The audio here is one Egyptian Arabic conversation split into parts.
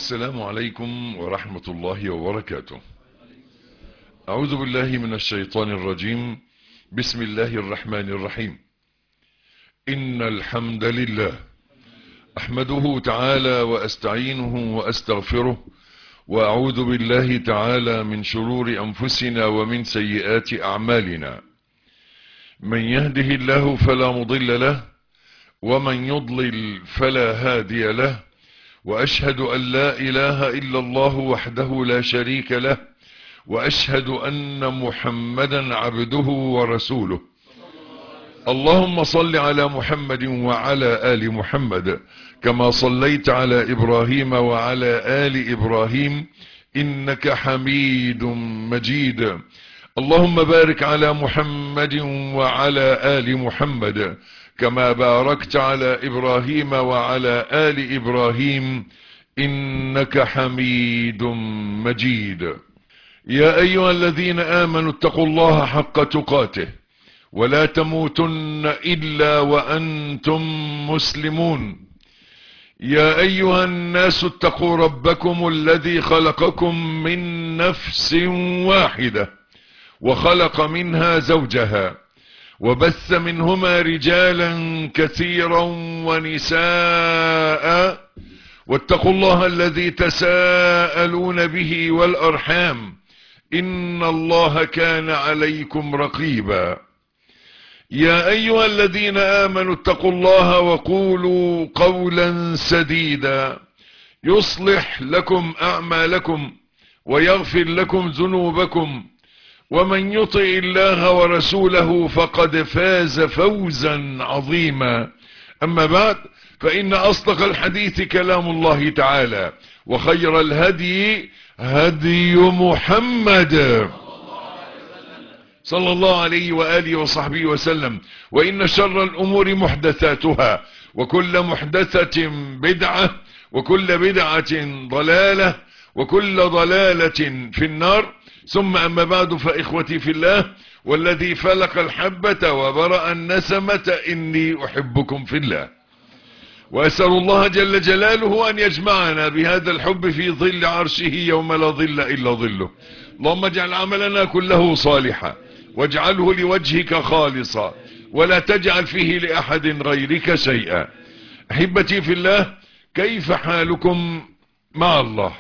السلام عليكم ورحمة الله وبركاته أعوذ بالله من الشيطان الرجيم بسم الله الرحمن الرحيم إن الحمد لله أحمده تعالى وأستعينه وأستغفره وأعوذ بالله تعالى من شرور أنفسنا ومن سيئات أعمالنا من يهده الله فلا مضل له ومن يضلل فلا هادي له وأشهد أن لا إله إلا الله وحده لا شريك له وأشهد أن محمدا عبده ورسوله اللهم صل على محمد وعلى آل محمد كما صليت على إبراهيم وعلى آل إبراهيم إنك حميد مجيد اللهم بارك على محمد وعلى آل محمد كما باركت على إبراهيم وعلى آل إبراهيم إنك حميد مجيد يا أيها الذين آمنوا اتقوا الله حق تقاته ولا تموتن إلا وأنتم مسلمون يا أيها الناس اتقوا ربكم الذي خلقكم من نفس واحدة وخلق منها زوجها وبث منهما رجالا كثيرا ونساء واتقوا الله الذي تساءلون به والأرحام إن الله كان عليكم رقيبا يا أيها الذين آمنوا اتقوا الله وقولوا قولا سديدا يصلح لكم أعمالكم ويغفر لكم ذنوبكم ومن يطع الله ورسوله فقد فاز فوزا عظيما أما بعد فإن أصدق الحديث كلام الله تعالى وخير الهدي هدي محمد صلى الله عليه وآله وصحبه وسلم وإن شر الأمور محدثاتها وكل محدثة بدعة وكل بدعة ضلالة وكل ضلالة في النار ثم أما بعد فإخوتي في الله والذي فلق الحبة وبرأ النسمة إني أحبكم في الله وأسأل الله جل جلاله أن يجمعنا بهذا الحب في ظل عرشه يوم لا ظل إلا ظله اللهم اجعل عملنا كله صالحا واجعله لوجهك خالصا ولا تجعل فيه لأحد غيرك شيئا أحبتي في الله كيف حالكم مع الله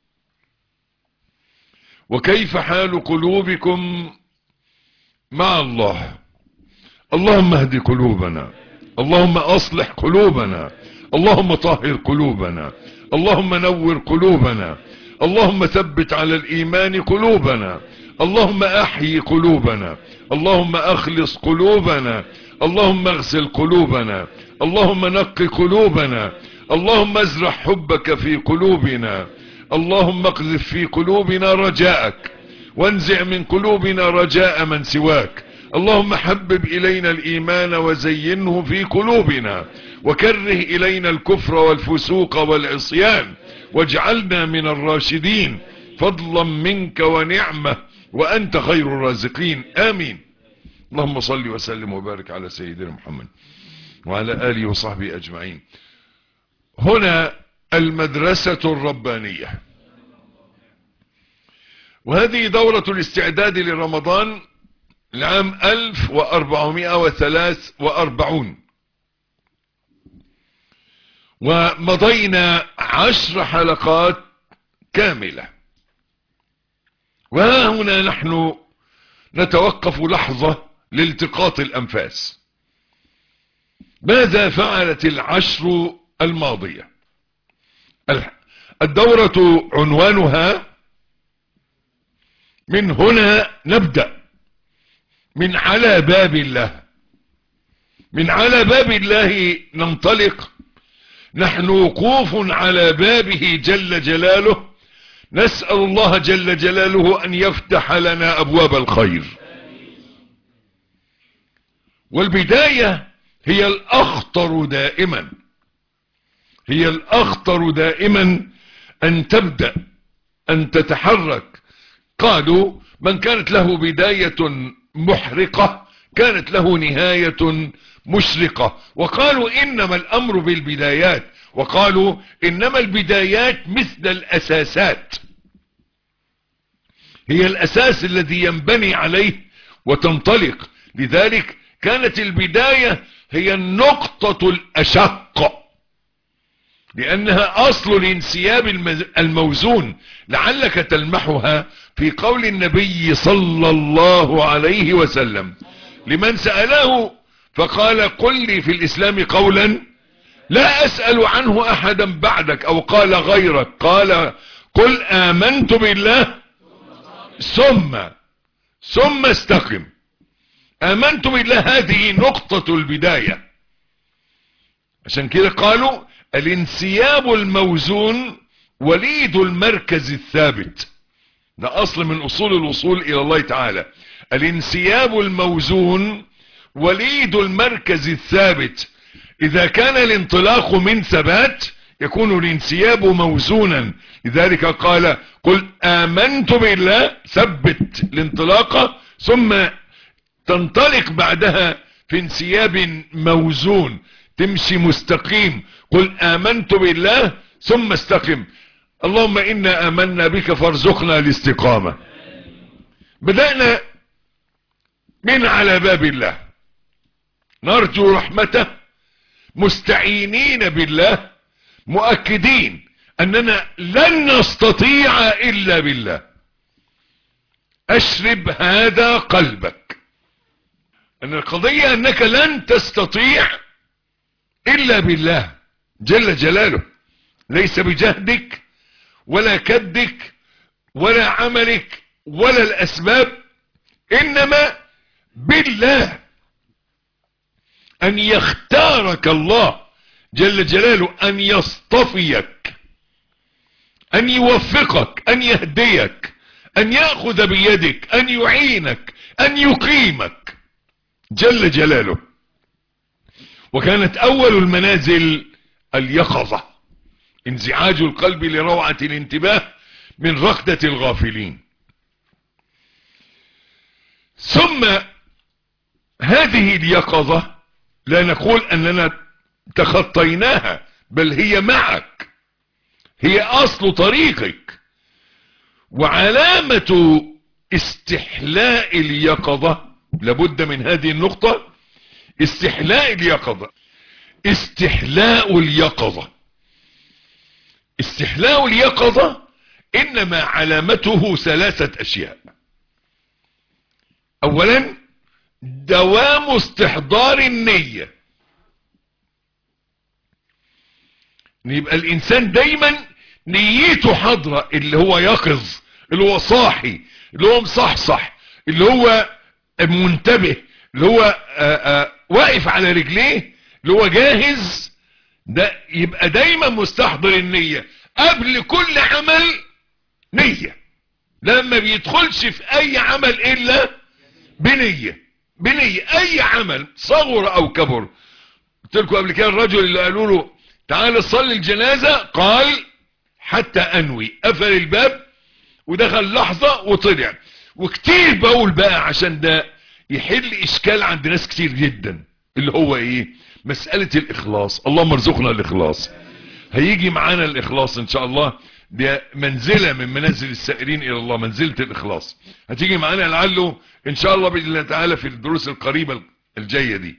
وكيف حال قلوبكم مع الله اللهم اهد قلوبنا اللهم اصلح قلوبنا اللهم طهر قلوبنا اللهم نور قلوبنا اللهم ثبت على الايمان قلوبنا اللهم احيي قلوبنا اللهم اخلص قلوبنا اللهم اغسل قلوبنا اللهم نقي قلوبنا اللهم ازرع حبك في قلوبنا اللهم اقذف في قلوبنا رجاءك وانزع من قلوبنا رجاء من سواك اللهم حبب الينا الايمان وزينه في قلوبنا وكره الينا الكفر والفسوق والعصيان واجعلنا من الراشدين فضلا منك ونعمة وانت خير الرازقين امين اللهم صل وسلم وبارك على سيدنا محمد وعلى اله وصحبه اجمعين هنا المدرسة الربانية وهذه دورة الاستعداد لرمضان العام 1443 ومضينا عشر حلقات كاملة وها هنا نحن نتوقف لحظة لالتقاط الأنفاس ماذا فعلت العشر الماضية الدورة عنوانها من هنا نبدأ من على باب الله من على باب الله ننطلق نحن وقوف على بابه جل جلاله نسأل الله جل جلاله أن يفتح لنا أبواب الخير والبداية هي الأخطر دائما هي الأخطر دائما أن تبدأ أن تتحرك قالوا من كانت له بداية محرقة كانت له نهاية مشرقة وقالوا إنما الأمر بالبدايات وقالوا إنما البدايات مثل الأساسات هي الأساس الذي ينبني عليه وتنطلق لذلك كانت البداية هي النقطة الأشق لأنها أصل الانسياب الموزون لعلك تلمحها في قول النبي صلى الله عليه وسلم لمن سأله فقال قل لي في الإسلام قولا لا أسأل عنه أحدا بعدك أو قال غيرك قال قل آمنت بالله ثم ثم استقم آمنت بالله هذه نقطة البداية عشان كده قالوا الانسياب الموزون وليد المركز الثابت ده أصل من أصول الوصول إلى الله تعالى الانسياب الموزون وليد المركز الثابت إذا كان الانطلاق من ثبات يكون الانسياب موزونا لذلك قال قل آمنت بالله ثبت الانطلاق ثم تنطلق بعدها في انسياب موزون تمشي مستقيم قل آمنت بالله ثم استقم اللهم إنا آمنا بك فارزقنا الاستقامة بدأنا من على باب الله نرجو رحمته مستعينين بالله مؤكدين أننا لن نستطيع إلا بالله أشرب هذا قلبك أن القضية أنك لن تستطيع إلا بالله جل جلاله ليس بجهدك ولا كدك ولا عملك ولا الأسباب إنما بالله أن يختارك الله جل جلاله أن يصطفيك أن يوفقك أن يهديك أن يأخذ بيدك أن يعينك أن يقيمك جل جلاله وكانت أول المنازل اليقظة انزعاج القلب لروعة الانتباه من رقدة الغافلين ثم هذه اليقظة لا نقول أننا تخطيناها بل هي معك هي أصل طريقك وعلامة استحلاء اليقظة لابد من هذه النقطة استحلاء اليقظة استحلاء اليقظة استحلاء اليقظة انما علامته ثلاثة اشياء اولا دوام استحضار النية يبقى الانسان دايما نيته حاضرة اللي هو يقظ اللي هو صاحي اللي هو مصحصح اللي هو منتبه اللي هو آآ آآ واقف على رجليه اللي هو جاهز ده يبقى دايما مستحضر النية قبل كل عمل نية لما بيدخلش في اي عمل الا بنية بنية اي عمل صغر او كبر قلت لكم قبل كده الرجل اللي قالوا له تعال صلي الجنازة قال حتى انوي قفل الباب ودخل لحظة وطلع وكتير بقول بقى عشان ده يحل اشكال عند ناس كتير جدا اللي هو ايه مسألة الاخلاص اللهم ارزقنا الاخلاص هيجي معانا الاخلاص ان شاء الله دي منزلة من منازل السائرين الى الله منزلة الاخلاص هتيجي معانا لعله ان شاء الله باذن الله تعالى في الدروس القريبة الجاية دي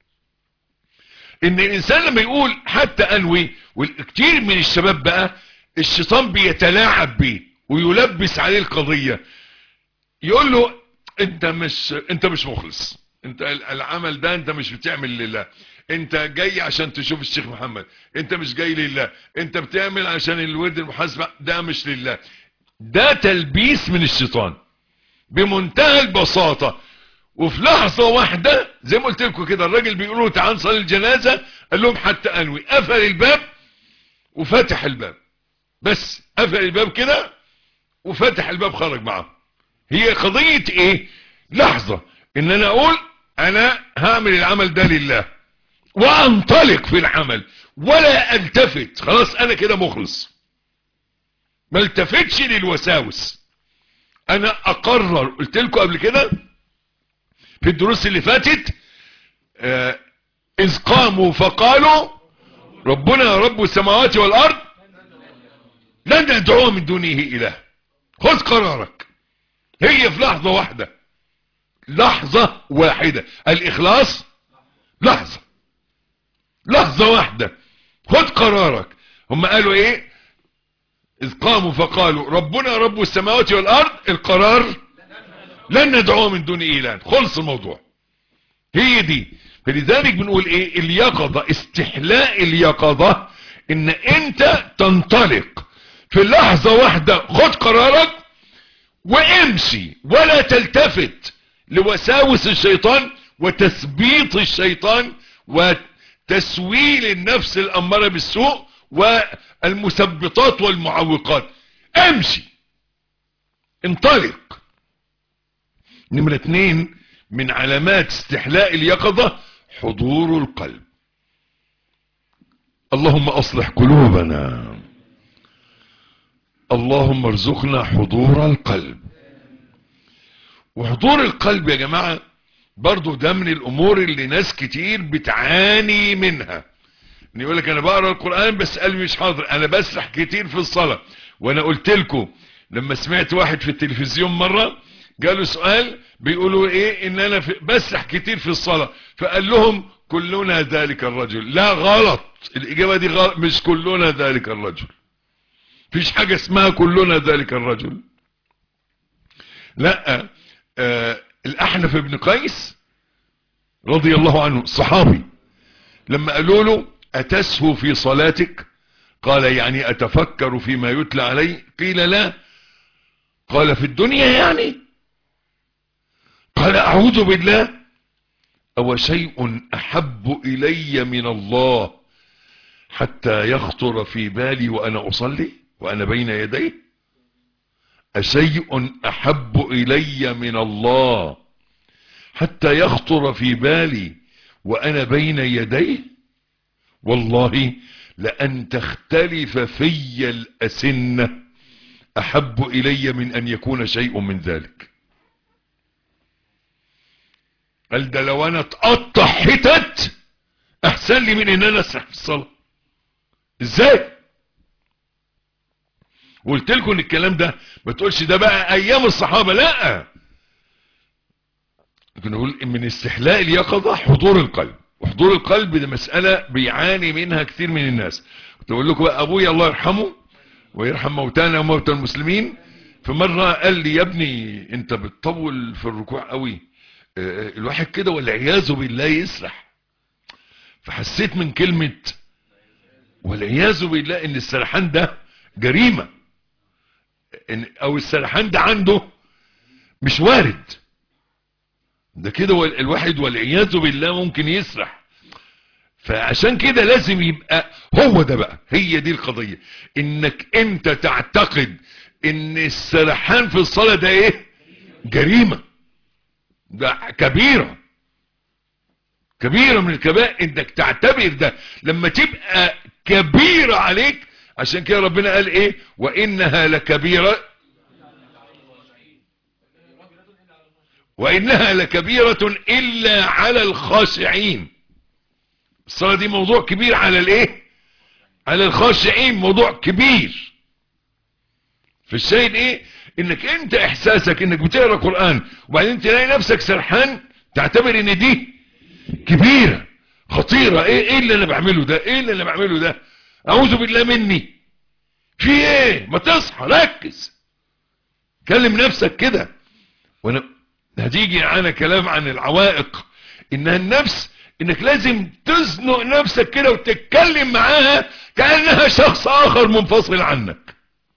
ان الانسان لما يقول حتى انوي والكتير من الشباب بقى الشيطان بيتلاعب بيه ويلبس عليه القضية يقول له انت مش انت مش مخلص انت العمل ده انت مش بتعمل لله انت جاي عشان تشوف الشيخ محمد انت مش جاي لله انت بتعمل عشان الورد المحاسبة ده مش لله ده تلبيس من الشيطان بمنتهى البساطة وفي لحظة واحدة زي ما قلت لكم كده الراجل بيقولوا تعال نصلي الجنازة قال لهم حتى انوي قفل الباب وفتح الباب بس قفل الباب كده وفتح الباب خرج معاه هي قضية ايه لحظة ان انا اقول انا هعمل العمل ده لله وانطلق في العمل ولا التفت خلاص انا كده مخلص ما التفتش للوساوس انا اقرر قلت لكم قبل كده في الدروس اللي فاتت آه اذ قاموا فقالوا ربنا رب السماوات والارض لن ندعوه من دونه اله خذ قرارك هي في لحظة واحدة لحظة واحدة الاخلاص لحظة لحظة واحدة خذ قرارك هم قالوا ايه اذ قاموا فقالوا ربنا رب السماوات والارض القرار لن ندعوه من دون اله خلص الموضوع هي دي فلذلك بنقول ايه اليقظة استحلاء اليقظة ان انت تنطلق في لحظة واحدة خد قرارك وامشي ولا تلتفت لوساوس الشيطان وتثبيط الشيطان وتسويل النفس الامارة بالسوء والمثبطات والمعوقات امشي انطلق نمرة اتنين من علامات استحلاء اليقظة حضور القلب اللهم اصلح قلوبنا اللهم ارزقنا حضور القلب وحضور القلب يا جماعة برضو ده من الامور اللي ناس كتير بتعاني منها ان يقول لك انا بقرا القرآن بس قلبي مش حاضر انا بسرح كتير في الصلاة وانا قلت لكم لما سمعت واحد في التلفزيون مرة جاله سؤال بيقولوا ايه ان انا في بسرح كتير في الصلاة فقال لهم كلنا ذلك الرجل لا غلط الاجابة دي غلط مش كلنا ذلك الرجل فيش حاجة اسمها كلنا ذلك الرجل لا آه الاحنف بن قيس رضي الله عنه صحابي لما قالوا له اتسهو في صلاتك قال يعني اتفكر فيما يتلى علي قيل لا قال في الدنيا يعني قال اعوذ بالله او شيء احب الي من الله حتى يخطر في بالي وانا اصلي وانا بين يديه اشيء احب الي من الله حتى يخطر في بالي وانا بين يديه والله لان تختلف في الاسنة احب الي من ان يكون شيء من ذلك قال ده لو انا اتقطع حتت احسن لي من ان انا اسرح في الصلاة ازاي قلت لكم ان الكلام ده ما تقولش ده بقى ايام الصحابة لا لكن نقول من استحلاء اليقظة حضور القلب وحضور القلب ده مسألة بيعاني منها كثير من الناس كنت اقول لكم بقى ابويا الله يرحمه ويرحم موتانا وموتى المسلمين في مرة قال لي يا ابني انت بتطول في الركوع قوي الواحد كده والعياذ بالله يسرح فحسيت من كلمة والعياذ بالله ان السرحان ده جريمة إن او السرحان ده عنده مش وارد ده كده الواحد والعياذ بالله ممكن يسرح فعشان كده لازم يبقى هو ده بقى هي دي القضية انك انت تعتقد ان السرحان في الصلاة ده ايه جريمة ده كبيرة كبيرة من الكبائر انك تعتبر ده لما تبقى كبيرة عليك عشان كده ربنا قال ايه وانها لكبيرة وانها لكبيرة الا على الخاشعين الصلاة دي موضوع كبير على الايه على الخاشعين موضوع كبير في الشيء ايه انك انت احساسك انك بتقرأ قرآن وبعدين تلاقي نفسك سرحان تعتبر ان دي كبيرة خطيرة ايه ايه اللي انا بعمله ده ايه اللي انا بعمله ده اعوذ بالله مني في ايه ما تصحى ركز كلم نفسك كده وانا هتيجي معانا كلام عن العوائق انها النفس انك لازم تزنق نفسك كده وتتكلم معاها كأنها شخص اخر منفصل عنك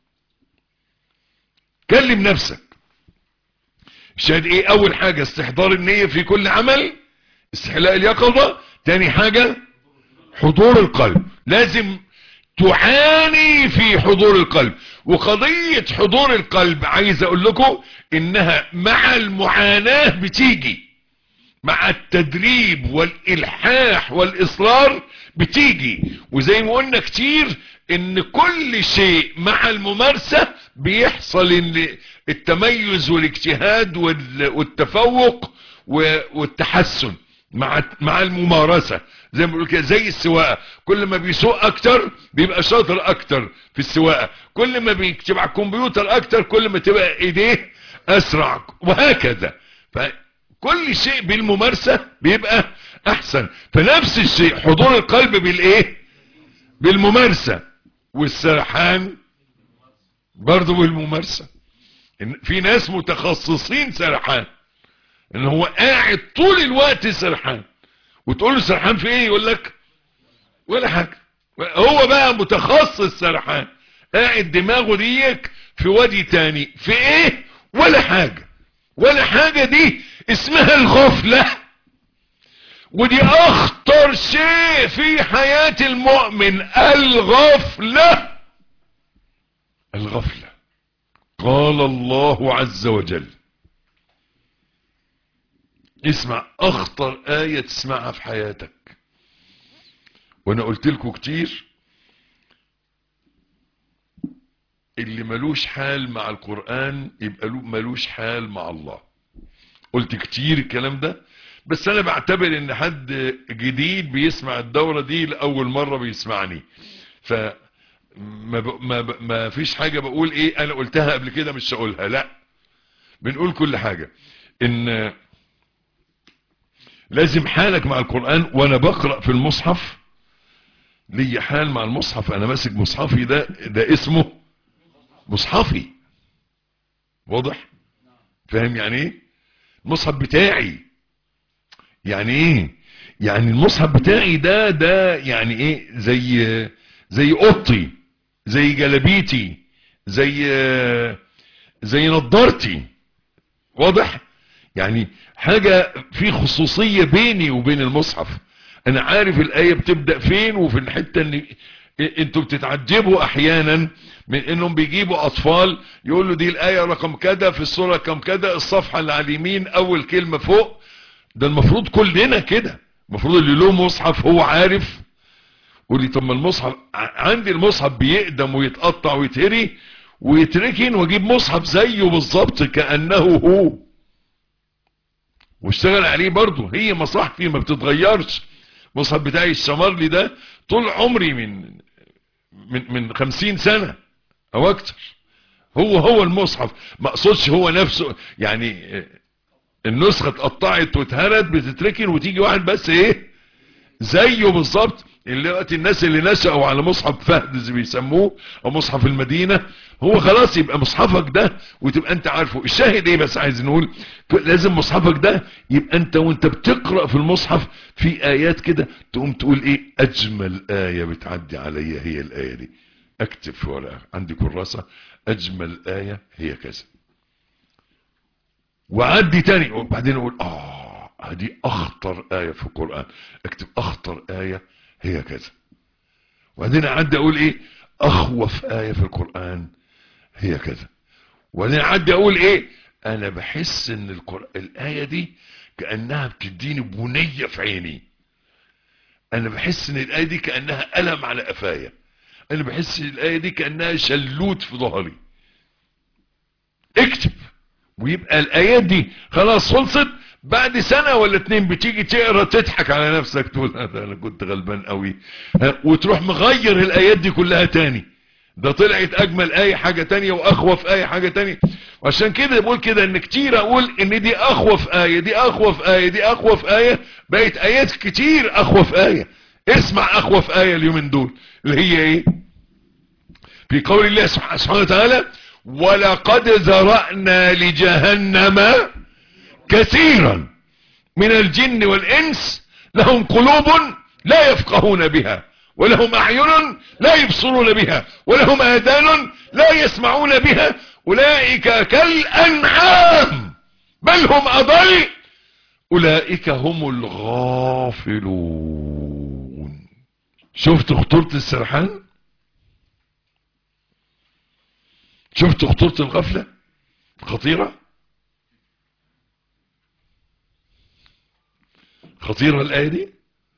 كلم نفسك الشاهد ايه اول حاجة استحضار النية في كل عمل استحلاء اليقظة تاني حاجة حضور القلب لازم تعاني في حضور القلب وقضية حضور القلب عايز اقول لكم انها مع المعاناة بتيجي مع التدريب والالحاح والاصرار بتيجي وزي ما قلنا كتير ان كل شيء مع الممارسة بيحصل ان التميز والاجتهاد والتفوق والتحسن مع مع الممارسة زي ما بيقول كده زي السواقة كل ما بيسوق اكتر بيبقى شاطر اكتر في السواقة كل ما بيكتب على الكمبيوتر اكتر كل ما تبقى ايديه اسرع وهكذا فكل شيء بالممارسة بيبقى احسن فنفس الشيء حضور القلب بالايه بالممارسة والسرحان برضه بالممارسة في ناس متخصصين سرحان ان هو قاعد طول الوقت سرحان وتقول له سرحان في ايه يقول لك ولا حاجة هو بقى متخصص سرحان قاعد دماغه ديك في وادي تاني في ايه ولا حاجة ولا حاجة دي اسمها الغفلة ودي اخطر شيء في حياة المؤمن الغفلة الغفلة قال الله عز وجل اسمع اخطر آية تسمعها في حياتك وانا قلت لكم كتير اللي ملوش حال مع القرآن يبقى ملوش حال مع الله قلت كتير الكلام ده بس انا بعتبر ان حد جديد بيسمع الدورة دي لأول مرة بيسمعني ف ما, ب... ما, ب... ما فيش حاجة بقول ايه انا قلتها قبل كده مش هقولها لا بنقول كل حاجة ان لازم حالك مع القرآن وانا بقرأ في المصحف لي حال مع المصحف انا ماسك مصحفي ده ده اسمه مصحفي واضح فاهم يعني ايه المصحف بتاعي يعني ايه يعني المصحف بتاعي ده ده يعني ايه زي زي اوضتي زي جلبيتي زي زي نضارتي واضح يعني حاجة في خصوصية بيني وبين المصحف انا عارف الاية بتبدأ فين وفي الحتة ان انتوا بتتعجبوا احيانا من انهم بيجيبوا اطفال يقولوا دي الاية رقم كذا في الصورة كم كذا الصفحة اللي على اليمين اول كلمة فوق ده المفروض كلنا كده المفروض اللي له مصحف هو عارف قول لي طب ما المصحف عندي المصحف بيقدم ويتقطع ويتهري ويتركن واجيب مصحف زيه بالظبط كانه هو واشتغل عليه برضه هي مصاحفي ما بتتغيرش المصحف بتاعي الشمارلي ده طول عمري من من من خمسين سنة او اكتر هو هو المصحف ما اقصدش هو نفسه يعني النسخة اتقطعت واتهرت بتتركن وتيجي واحد بس ايه زيه بالظبط دلوقتي الناس اللي نشأوا على مصحف فهد زي بيسموه او مصحف المدينة هو خلاص يبقى مصحفك ده وتبقى انت عارفه الشاهد ايه بس عايز نقول لازم مصحفك ده يبقى انت وانت بتقرأ في المصحف في ايات كده تقوم تقول ايه اجمل اية بتعدي عليا هي الاية دي اكتب في ورقة عندي كراسة اجمل اية هي كذا وعدي تاني وبعدين اقول اه هذه اخطر اية في القرآن اكتب اخطر اية هي كذا وبعدين اعدي اقول ايه اخوف آية في القرآن هي كذا وبعدين اعدي اقول ايه انا بحس ان القرآن الآية دي كأنها بتديني بنية في عيني انا بحس ان الآية دي كأنها ألم على قفايا انا بحس ان الآية دي كأنها شلوت في ظهري اكتب ويبقى الآيات دي خلاص خلصت بعد سنة ولا اتنين بتيجي تقرا تضحك على نفسك تقول هذا انا كنت غلبان قوي وتروح مغير الايات دي كلها تاني ده طلعت اجمل ايه حاجة تانية واخوف ايه حاجة تانية وعشان كده بقول كده ان كتير اقول ان دي اخوف ايه دي اخوف ايه دي اخوف ايه بقت ايات كتير اخوف ايه اسمع اخوف ايه اليومين دول اللي هي ايه في قول الله سبحانه وتعالى ولقد ذرأنا لجهنم كثيرا من الجن والإنس لهم قلوب لا يفقهون بها ولهم أعين لا يبصرون بها ولهم آذان لا يسمعون بها أولئك كالأنعام بل هم أضل أولئك هم الغافلون شفت خطورة السرحان شفت خطورة الغفلة خطيرة خطيرة الآية دي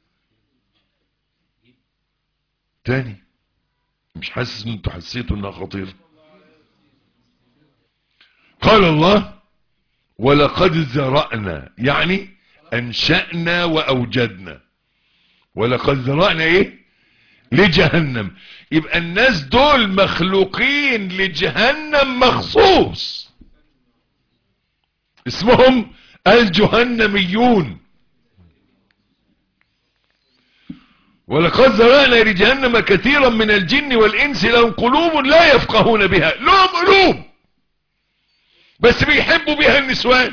تاني مش حاسس ان انتوا حسيتوا انها خطيرة قال الله ولقد ذرأنا يعني انشأنا واوجدنا ولقد ذرأنا ايه لجهنم يبقى الناس دول مخلوقين لجهنم مخصوص اسمهم الجهنميون ولقد ذرأنا لجهنم كثيرا من الجن والإنس لهم قلوب لا يفقهون بها لهم قلوب بس بيحبوا بها النسوان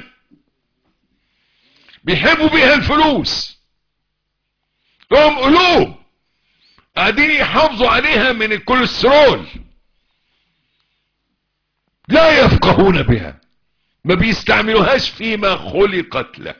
بيحبوا بها الفلوس لهم قلوب قاعدين يحافظوا عليها من الكوليسترول لا يفقهون بها ما بيستعملوهاش فيما خلقت له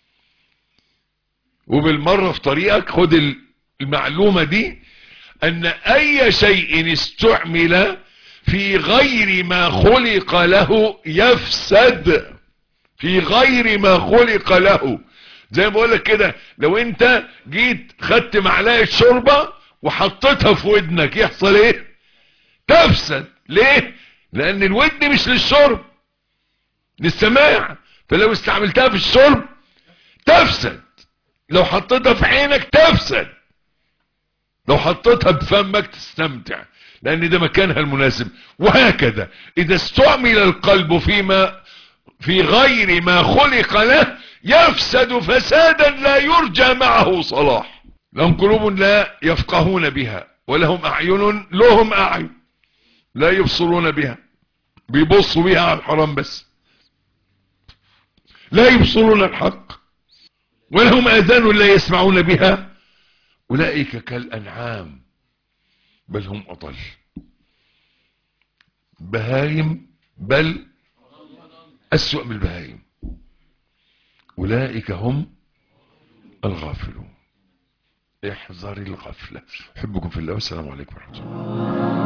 وبالمرة في طريقك خد المعلومة دي ان اي شيء استعمل في غير ما خلق له يفسد في غير ما خلق له زي ما بقولك كده لو انت جيت خدت معلقة شوربة وحطيتها في ودنك يحصل ايه تفسد ليه لان الودن مش للشرب للسماع فلو استعملتها في الشرب تفسد لو حطيتها في عينك تفسد لو حطيتها بفمك تستمتع لان ده مكانها المناسب وهكذا اذا استعمل القلب فيما في غير ما خلق له يفسد فسادا لا يرجى معه صلاح لهم قلوب لا يفقهون بها ولهم اعين لهم اعين لا يبصرون بها بيبصوا بها على الحرام بس لا يبصرون الحق ولهم اذان لا يسمعون بها اولئك كالانعام بل هم اضل بهايم بل اسوأ من البهايم اولئك هم الغافلون احذر الغفلة احبكم في الله والسلام عليكم ورحمة الله